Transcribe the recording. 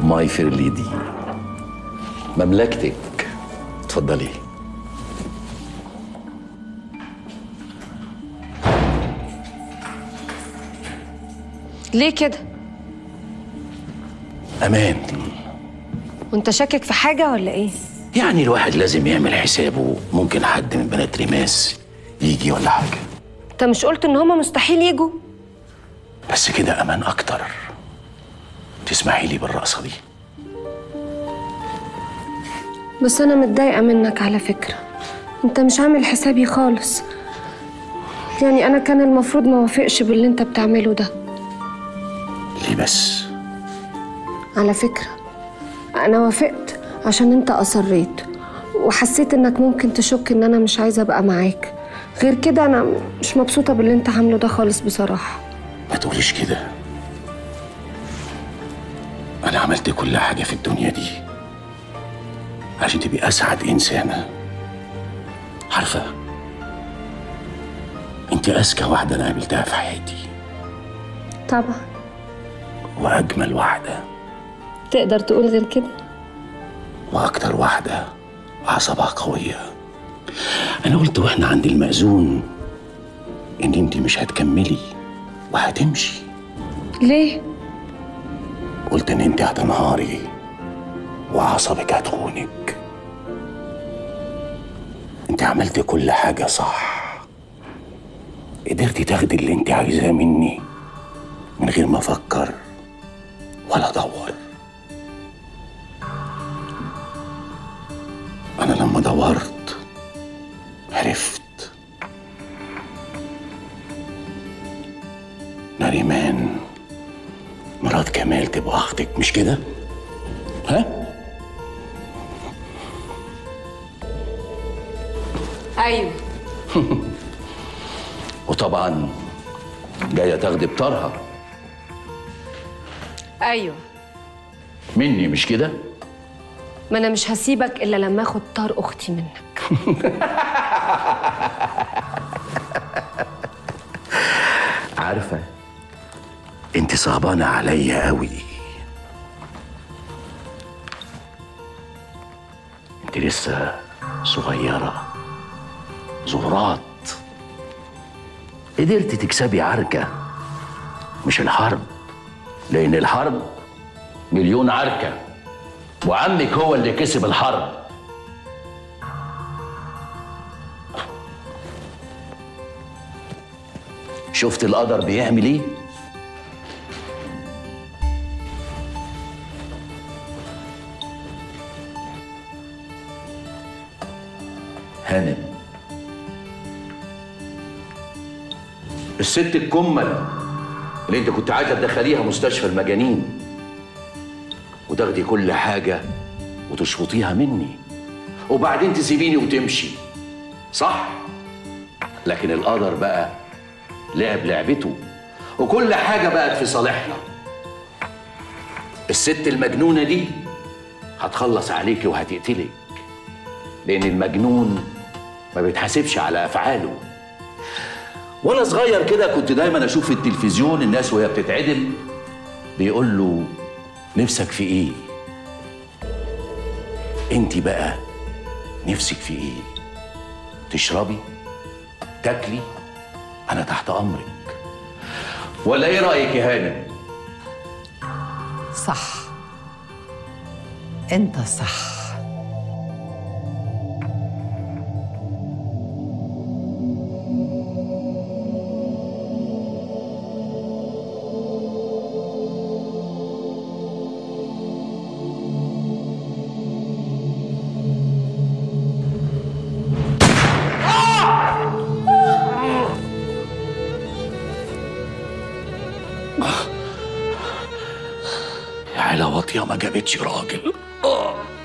ماي فير ليدي مملكتك اتفضلي ليه كده امان وانت شاكك في حاجه ولا ايه يعني الواحد لازم يعمل حسابه ممكن حد من بنات ريماس يجي ولا حاجه انت مش قلت ان هما مستحيل يجوا بس كده امان اكتر تسمحي لي بالرقصه دي بس انا متضايقه منك على فكره انت مش عامل حسابي خالص يعني انا كان المفروض ما وافقش باللي انت بتعمله ده ليه بس على فكره انا وافقت عشان انت اصريت وحسيت انك ممكن تشك ان انا مش عايزه ابقى معاك غير كده انا مش مبسوطه باللي انت عامله ده خالص بصراحه ما تقوليش كده انا عملت كل حاجه في الدنيا دي عشان تبقي اسعد انسانه عارفه انت اذكى واحده انا قابلتها في حياتي طبعا واجمل واحده تقدر تقول غير كده واكتر واحده اعصابها قويه انا قلت واحنا عند المأذون ان انت مش هتكملي وهتمشي ليه قلت ان انت هتنهاري وعصبك هتخونك انت عملت كل حاجة صح قدرتي تاخدي اللي انت عايزاه مني من غير ما افكر ولا ادور انا لما دورت عرفت نريمان مرات كمال تبقى اختك مش كده ها ايوه وطبعا جايه تاخدي بطارها ايوه مني مش كده ما انا مش هسيبك الا لما اخد طار اختي منك عارفه انت صعبانه عليا قوي انت لسه صغيره زهرات قدرت تكسبي عركه مش الحرب لان الحرب مليون عركه وعمك هو اللي كسب الحرب شفت القدر بيعمل ايه هانم الست الكمل اللي انت كنت عايزه تدخليها مستشفى المجانين وتاخدي كل حاجه وتشفطيها مني وبعدين تسيبيني وتمشي صح لكن القدر بقى لعب لعبته وكل حاجه بقت في صالحنا الست المجنونه دي هتخلص عليكي وهتقتلك لان المجنون ما بيتحاسبش على افعاله وانا صغير كده كنت دايما اشوف في التلفزيون الناس وهي بتتعدل بيقول له نفسك في ايه انت بقى نفسك في ايه تشربي تاكلي انا تحت امرك ولا ايه رايك يا هانم صح انت صح يا علا واطيه ما جابتش راجل آه.